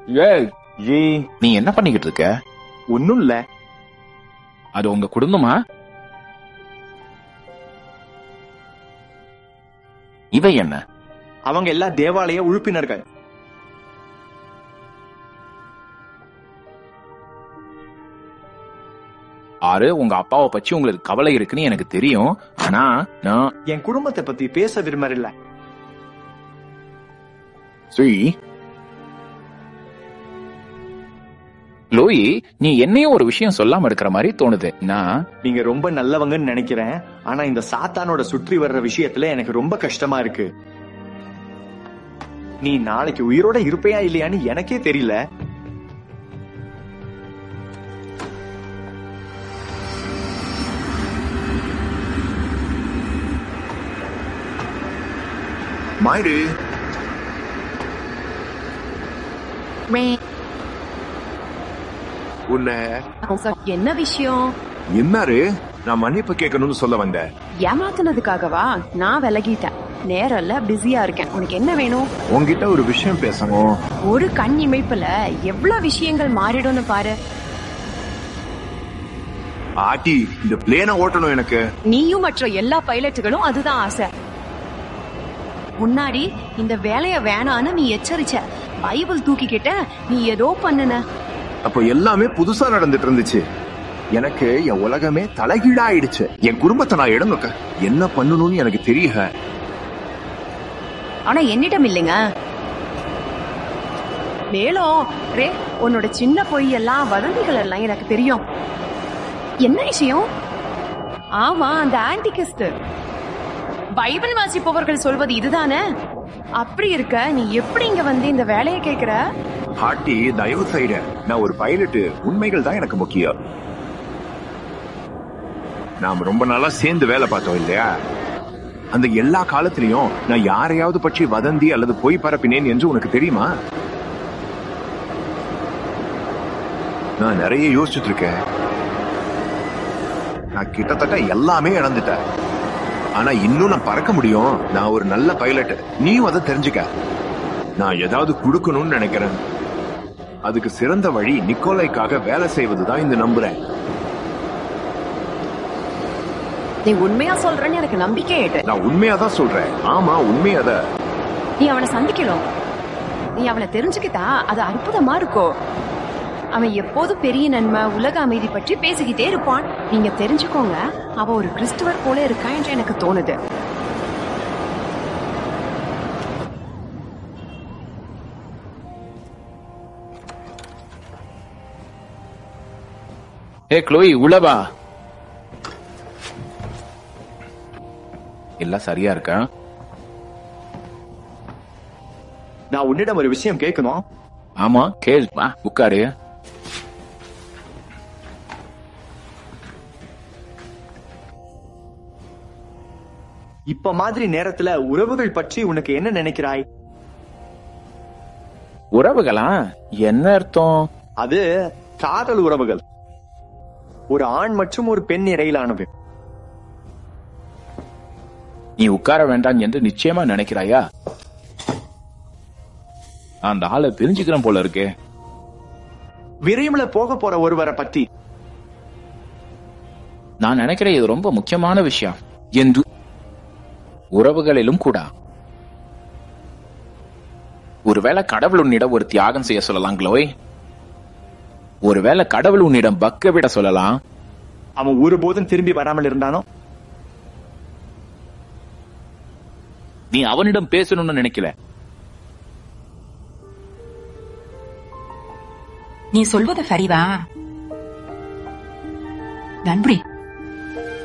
ஏய் ஏ நீ என்ன பண்ணிக்கிட்டு இருக்க ஒன்னும் இல்ல அது உங்க குடும்பமா இவ என்ன அவங்க எல்லாம் தேவாலய உறுப்பினர்கள் ஆறு உங்க அப்பாவை பற்றி உங்களுக்கு கவலை இருக்குன்னு எனக்கு தெரியும் ஆனா நான் என் குடும்பத்தை பத்தி பேச விரும்பல ஸ்ரீ லோயி நீ என்னையும் ஒரு விஷயம் சொல்லாம இருக்கிற மாதிரி தோணுது நான் நீங்க ரொம்ப நல்லவங்கன்னு நினைக்கிறேன் ஆனா இந்த சாத்தானோட சுற்றி வர்ற விஷயத்துல எனக்கு ரொம்ப கஷ்டமா இருக்கு நீ நாளைக்கு உயிரோட இருப்பையா இல்லையான்னு எனக்கே தெரியல மாயிடு உன்னை என்ன விஷயம் என்னாரு நான் மன்னிப்பு கேட்கணும்னு சொல்ல வந்தேன் ஏமாத்துனதுக்காகவா நான் விலகிட்டேன் நேரம் இல்ல பிஸியா இருக்கேன் உனக்கு என்ன வேணும் உன்கிட்ட ஒரு விஷயம் பேசணும் ஒரு கண் இமைப்புல எவ்வளவு விஷயங்கள் மாறிடும்னு பாரு ஆட்டி இந்த பிளேனை ஓட்டணும் எனக்கு நீயும் மற்ற எல்லா பைலட்டுகளும் அதுதான் ஆசை முன்னாடி இந்த வேலைய வேணான்னு நீ எச்சரிச்ச பைபிள் தூக்கிக்கிட்ட நீ ஏதோ பண்ணுன அப்ப எல்லாமே புதுசா நடந்துட்டு இருந்துச்சு எனக்கு என் உலகமே தலைகீழா ஆயிடுச்சு என் குடும்பத்தை நான் இடம் வைக்க என்ன பண்ணணும்னு எனக்கு தெரியல ஆனா என்னிடம் இல்லைங்க மேலும் ரே உன்னோட சின்ன பொய் எல்லாம் வதந்திகள் எல்லாம் எனக்கு தெரியும் என்ன விஷயம் ஆமா அந்த ஆன்டிகிஸ்ட் பைபிள் வாசிப்பவர்கள் சொல்வது இதுதானே அப்படி இருக்க நீ எப்படி இங்க வந்து இந்த வேலையை கேக்குற ஆட்டி தயவு செய்த நான் ஒரு பைலட்டு உண்மைகள் தான் எனக்கு முக்கியம் நாம் ரொம்ப நாளா சேர்ந்து வேலை பார்த்தோம் இல்லையா அந்த எல்லா காலத்திலையும் நான் யாரையாவது பற்றி வதந்தி அல்லது பொய் பரப்பினேன் என்று உனக்கு தெரியுமா நான் நிறைய யோசிச்சுட்டு இருக்கேன் நான் கிட்டத்தட்ட எல்லாமே இழந்துட்டேன் ஆனா இன்னும் நான் பறக்க முடியும் நான் ஒரு நல்ல பைலட் நீயும் அதை தெரிஞ்சுக்க நான் ஏதாவது கொடுக்கணும்னு நினைக்கிறேன் அதுக்கு சிறந்த வழி நிக்கோலைக்காக வேலை செய்வதுதான் இந்த நம்புறேன் நீ உண்மையா சொல்றேன்னு எனக்கு நம்பிக்கை ஏட்டு நான் உண்மையா தான் சொல்றேன் ஆமா உண்மையாதான் நீ அவனை சந்திக்கணும் நீ அவனை தெரிஞ்சுக்கிட்டா அது அற்புதமா இருக்கும் அவன் எப்போதும் பெரிய நன்மை உலக அமைதி பற்றி பேசிக்கிட்டே இருப்பான் நீங்க தெரிஞ்சுக்கோங்க அவன் ஒரு கிறிஸ்துவர் போல இருக்கான் என்று எனக்கு தோணுது ஏ க்ளோயி உளவா எல்லாம் சரியா இருக்கா நான் உன்னிடம் ஒரு விஷயம் கேட்கணும் ஆமா கேள் வா உட்காரு இப்ப மாதிரி நேரத்துல உறவுகள் பற்றி உனக்கு என்ன நினைக்கிறாய் உறவுகளா என்ன அர்த்தம் அது காதல் உறவுகள் ஒரு ஆண் மற்றும் ஒரு பெண் இடையிலானது நீ உட்கார வேண்டாம் என்று நிச்சயமா நினைக்கிறாயா அந்த ஆளை தெரிஞ்சுக்கிறேன் போல இருக்கே விரைவுல போக போற ஒருவரை பத்தி நான் நினைக்கிறேன் இது ரொம்ப முக்கியமான விஷயம் என்று உறவுகளிலும் கூட ஒருவேளை கடவுள் உன்னிடம் ஒரு தியாகம் செய்ய சொல்லலாம் க்ளோய் ஒருவேளை கடவுள் உன்னிடம் பக்க விட சொல்லலாம் அவன் ஒருபோதும் திரும்பி வராமல் இருந்தானோ நீ அவனிடம் பேசணும்னு நினைக்கல நீ சொல்வது சரிதா நன்றி